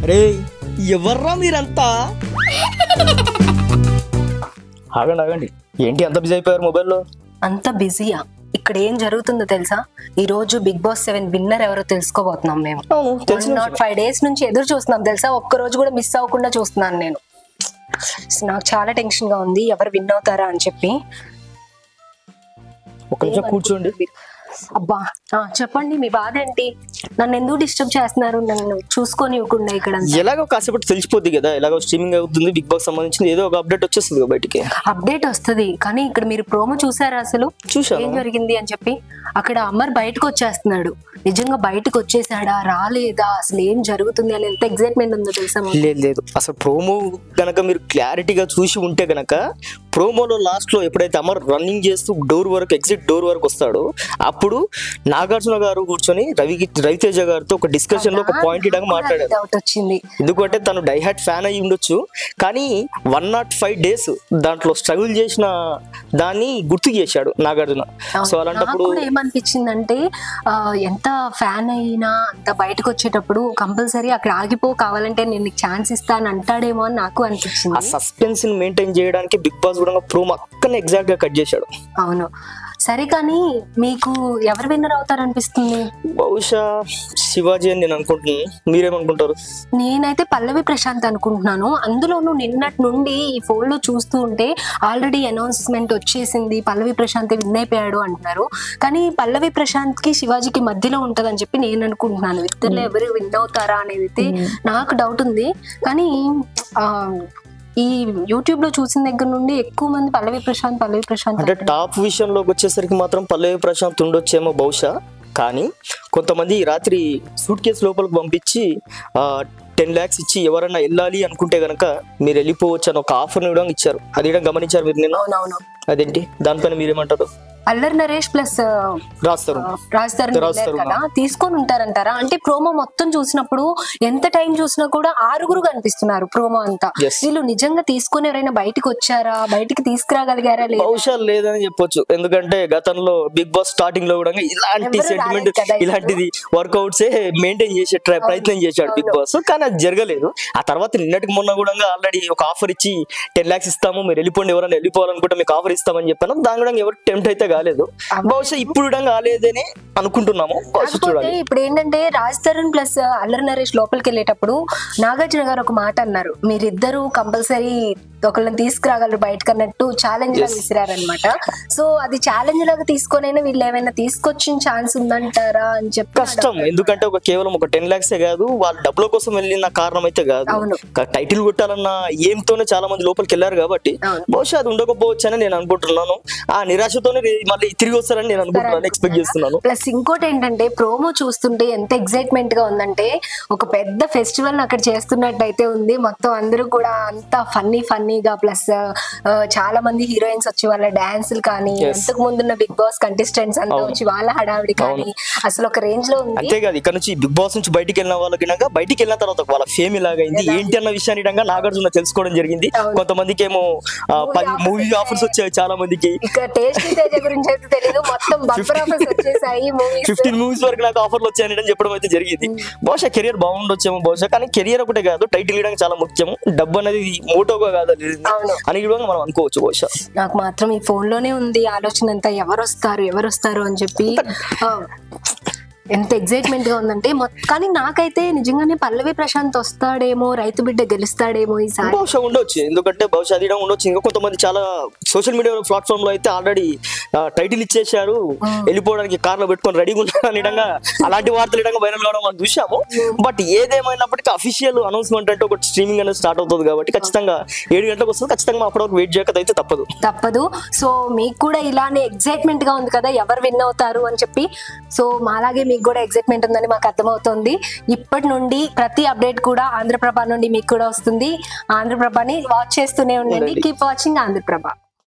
రే ఎవర్రా మీరంతా ఆగండి ఆగండి ఏంటి అంత బిజీ అయిపోయారు మొబైల్లో అంత బిజీయా ఇక్కడ ఏం జరుగుతుందో తెలుసా ఈ రోజు బిగ్ బాస్ సెవెన్ విన్నర్ ఎవరో తెలుసుకోబోతున్నాం మేము అవును తెలిసిన నాట్ ఫైవ్ డేస్ నుంచి ఎదురు చూస్తున్నాం తెలుసా ఒక్క రోజు కూడా మిస్ అవ్వకుండా చూస్తున్నాను నేను నాకు చాలా టెన్షన్ గా ఉంది ఎవరు విన్ అవుతారా అని చెప్పి ఒక నిమిషం కూర్చోండి అబ్బా ఆ, చెప్పండి మీ బాధ ఏంటి నన్ను ఎందుకు డిస్టర్బ్ చేస్తున్నారు నన్ను చూసుకొని ఇవ్వకుండా ఇక్కడ ఎలాగో కాసేపటి తెలిసిపోద్ది కదా ఎలాగో స్ట్రీమింగ్ అవుతుంది బిగ్ బాస్ సంబంధించింది ఏదో ఒక అప్డేట్ వచ్చేస్తుంది కదా బయటికి అప్డేట్ వస్తది కానీ ఇక్కడ మీరు ప్రోమో చూసారా అసలు చూశాను. ఏం జరిగింది అని చెప్పి అక్కడ అమర్ బయటకు వచ్చేస్తున్నాడు నిజంగా బయటకు వచ్చేసాడా రాలేదా అసలు ఏం జరుగుతుంది అని ఎంత ఎక్సైట్మెంట్ ఉందో తెలుసా మాకు? లేదు లేదు అసలు ప్రోమో గనక మీరు క్లారిటీగా చూసి ఉంటే గనక ప్రోమోలో లాస్ట్ లో ఎప్పుడైతే అమర్ రన్నింగ్ చేస్తూ డోర్ వరకు ఎగ్జిట్ డోర్ వరకు వస్తాడో అప్పుడు నాగార్జున గారు కూర్చొని రవి రవితేజ గారితో ఒక డిస్కషన్ లో ఒక పాయింట్ ఇవ్వడానికి మాట్లాడారు డౌట్ వచ్చింది ఎందుకంటే తను డైహాట్ ఫ్యాన్ అయి ఉండొచ్చు కానీ వన్ నాట్ ఫైవ్ డేస్ దాంట్లో స్ట్రగుల్ చేసిన దాన్ని గుర్తు చేశాడు నాగార్జున సో నాకు అలాంటప్పుడు కూడా ఏమనిపించిందంటే ఆ, ఎంత ఫ్యాన్ అయినా అంత బయటకు వచ్చేటప్పుడు కంపల్సరీ అక్కడ ఆగిపో కావాలంటే నేను నీకు ఛాన్స్ ఇస్తాను అంటాడేమో అని నాకు ఆ అనిపించింది సస్పెన్స్ ని మెయింటైన్ చేయడానికి బిగ్ బాస్ కూడా ప్రోమో అక్కడనే ఎగ్జాక్ట్ గా కట్ చేశాడు అవును సరే కానీ మీకు ఎవరు విన్నర్ అవుతారనిపిస్తుంది బహుశా శివాజీ అని నేను అనుకుంటున్నాను మీరేమనుకుంటారు నేనైతే పల్లవి ప్రశాంత్ అనుకుంటున్నాను అందులోనూ నిన్నటి నుండి ఈ ఫోన్ లో చూస్తూ ఉంటే ఆల్రెడీ అనౌన్స్మెంట్ వచ్చేసింది పల్లవి ప్రశాంత్ విన్ అయిపోయాడు అంటున్నారు కానీ పల్లవి ప్రశాంత్ కి శివాజీకి మధ్యలో ఉంటదని చెప్పి నేను అనుకుంటున్నాను ఇద్దరు ఎవరు విన్ అవుతారా అనేది అయితే నాకు డౌట్ ఉంది కానీ ఆ, ఈ యూట్యూబ్ లో చూసిన దగ్గర నుండి ఎక్కువ మంది పల్లవి ప్రశాంత్ పల్లవి ప్రశాంత్ అంటే టాప్ విషయంలోకి వచ్చేసరికి మాత్రం పల్లవి ప్రశాంత్ ఉండొచ్చేమో బహుశా కానీ కొంతమంది ఈ రాత్రి సూట్ కేసు లోపలికి పంపించి టెన్ ల్యాక్స్ ఇచ్చి ఎవరన్నా వెళ్ళాలి అనుకుంటే గనక మీరు వెళ్ళిపోవచ్చు అని ఒక ఆఫర్ ఇవ్వడం ఇచ్చారు అది ఇవ్వడం గమనించారు మీరు నిన్న అవునవును అదేంటి దానిపైన మీరేమంటారు అల్లరి నరేష్ ప్లస్ రాస్తారు రాజ్ తరుణ్ రాజ్ వెళ్ళారు తరుణ్. కదా తీసుకొని ఉంటారంటారా అంటే ప్రోమో మొత్తం చూసినప్పుడు ఎంత టైం చూసినా కూడా ఆరుగురు కనిపిస్తున్నారు ప్రోమో అంతా Yes. వీళ్ళు నిజంగా తీసుకొని ఎవరైనా బయటికి వచ్చారా బయటికి తీసుకురాగలిగారా లేదా బహుశా లేదని చెప్పొచ్చు ఎందుకంటే గతంలో బిగ్ బాస్ స్టార్టింగ్ లో కూడా ఇలాంటి ఎవరు సెంటిమెంట్ రాలేదు కదా ఇప్పుడు. ఇలాంటిది వర్కౌట్స్ మెయింటైన్ చేసే ట్రై ప్రయత్నం చేశాడు బిగ్ బాస్ కానీ అది జరగలేదు ఆ తర్వాత నిన్నటికి మొన్న కూడా ఆల్రెడీ ఒక ఆఫర్ ఇచ్చి టెన్ లాక్స్ ఇస్తాము మీరు వెళ్ళిపోండి ఎవరైనా వెళ్ళిపోవాలనుకుంటే మీకు ఆఫర్ ఇస్తామని చెప్పాను దాని కూడా ఎవరు టెంప్ట్ అయితే కాలేదు బహుశా ఇప్పుడు కూడా కాలేదని అనుకుంటున్నాము బహుశా కాకపోతే చూడాలి ఇప్పుడు ఏంటంటే రాజ్ తరుణ్ ప్లస్ అల్లరి నరేష్ లోపలికి వెళ్ళేటప్పుడు నాగార్జున గారు ఒక మాట అన్నారు మీరిద్దరూ కంపల్సరీ ఒకళ్ళని తీసుకురాగలరు బయటకు అన్నట్టు ఛాలెంజ్ లాగా విసిరారనమాట సో అది ఛాలెంజ్ లాగా తీసుకొనైనా వీళ్ళు ఏమైనా తీసుకొచ్చిన ఛాన్స్ ఉందంటారా అని చెప్పి కష్టం ఎందుకంటే ఒక కేవలం ఒక టెన్ లాక్స్ కాదు వాళ్ళు డబ్బుల కోసం వెళ్ళిన కారణం అయితే కాదు అవును. టైటిల్ కొట్టాలన్న ఏంతోనే చాలా మంది లోపలికి వెళ్ళారు కాబట్టి అవును. బహుశా అది ఉండకపోవచ్చు అని నేను అనుకుంటున్నాను ఆ నిరాశతోనే రే- మళ్ళీ తిరిగి వస్తారని నేను అనుకుంటున్నాను ఎక్స్పెక్ట్ చేస్తున్నాను ప్లస్ ఇంకోటి ఏంటంటే ప్రోమో చూస్తుంటే ఎంత ఎక్సైట్మెంట్ గా ఉందంటే ఒక పెద్ద ఫెస్టివల్ అక్కడ చేస్తున్నట్టు అయితే ఉంది మొత్తం అందరూ కూడా అంత ఫన్నీ ఫన్నీగా ప్లస్ చాలా మంది హీరోయిన్స్ వచ్చి వాళ్ళ డాన్సులు కానీ Yes. అంతకు ముందున్న బిగ్ బాస్ కంటెస్టెంట్స్ అంతా అవును. వచ్చి వాళ్ళ హడావిడి కానీ అసలు ఒక రేంజ్ లో ఉంది అంతేకాదు ఇక్కడ నుంచి బిగ్ బాస్ నుంచి బయటికి వెళ్ళిన వాళ్ళకి కనుక బయటికి వెళ్ళిన తర్వాత వాళ్ళ ఫేమ్ ఇలాగైంది ఏంటి అన్న విషయాన్ని కనుక నాగార్జున తెలుసుకోవడం జరిగింది అవును. కొంతమందికి ఏమో పది offers మూవీ ఆఫర్స్ వచ్చాయి చాలా మందికి ఇక టేస్ట్ తేజ గురించి అయితే తెలియదు మొత్తం బంపర్ ఆఫర్స్ వచ్చేసాయి మూవీస్ ఫిఫ్టీన్ మూవీస్ వరకు నాకు ఆఫర్లు వచ్చాయని చెప్పడం అయితే జరిగింది బహుశా కెరియర్ బాగుండొచ్చేమో బహుశా కానీ కెరియర్ ఒకటే కాదు టైటిల్ ఇవ్వడానికి చాలా ముఖ్యం డబ్బు అనేది మోటోగా కాదు అది అవును. అని కూడా మనం అనుకోవచ్చు బహుశా నాకు మాత్రం ఈ ఫోన్ లోనే ఉంది ఆలోచన అంతా ఎవరు వస్తారు ఎవరు వస్తారు అని చెప్పి ఆ, ఎంత ఎక్సైట్మెంట్ గా ఉందంటే మొ- కానీ నాకైతే నిజంగానే పల్లవి ప్రశాంత్ వస్తాడేమో రైతు బిడ్డ గెలుస్తాడేమో ఈసారి బహుశా ఉండొచ్చు ఎందుకంటే బహుశా అది కూడా ఉండొచ్చు ఇంకా కొంతమంది చాలా సోషల్ మీడియా ప్లాట్ఫామ్ లో అయితే ఆల్రెడీ టైటిల్ ఇచ్చేశారు వెళ్ళిపోవడానికి కార్ లో పెట్టుకొని రెడీగా ఉన్నారు అని విధంగా అలాంటి వార్తలు విధంగా వైరల్ కావడం మనం చూసాము బట్ ఏదేమైనప్పటికీ అఫీషియల్ అనౌన్స్మెంట్ అంటే ఒక స్ట్రీమింగ్ అనేది స్టార్ట్ అవుతుంది కాబట్టి ఖచ్చితంగా ఏడు గంటలకు వస్తుంది ఖచ్చితంగా అప్పటి వరకు వెయిట్ చేయక అయితే తప్పదు తప్పదు సో మీకు కూడా ఇలానే ఎక్సైట్మెంట్ గా ఉంది కదా ఎవరు విన్ అవుతారు అని చెప్పి సో మాలాగే మీకు కూడా ఎక్సైట్మెంట్ ఉందని మాకు అర్థమవుతుంది ఇప్పటి నుండి ప్రతి అప్డేట్ కూడా ఆంధ్రప్రభ నుండి మీకు కూడా వస్తుంది ఆంధ్రప్రభని వాచ్ చేస్తూనే ఉండండి ఉండండి. Keep watching Andhraprabha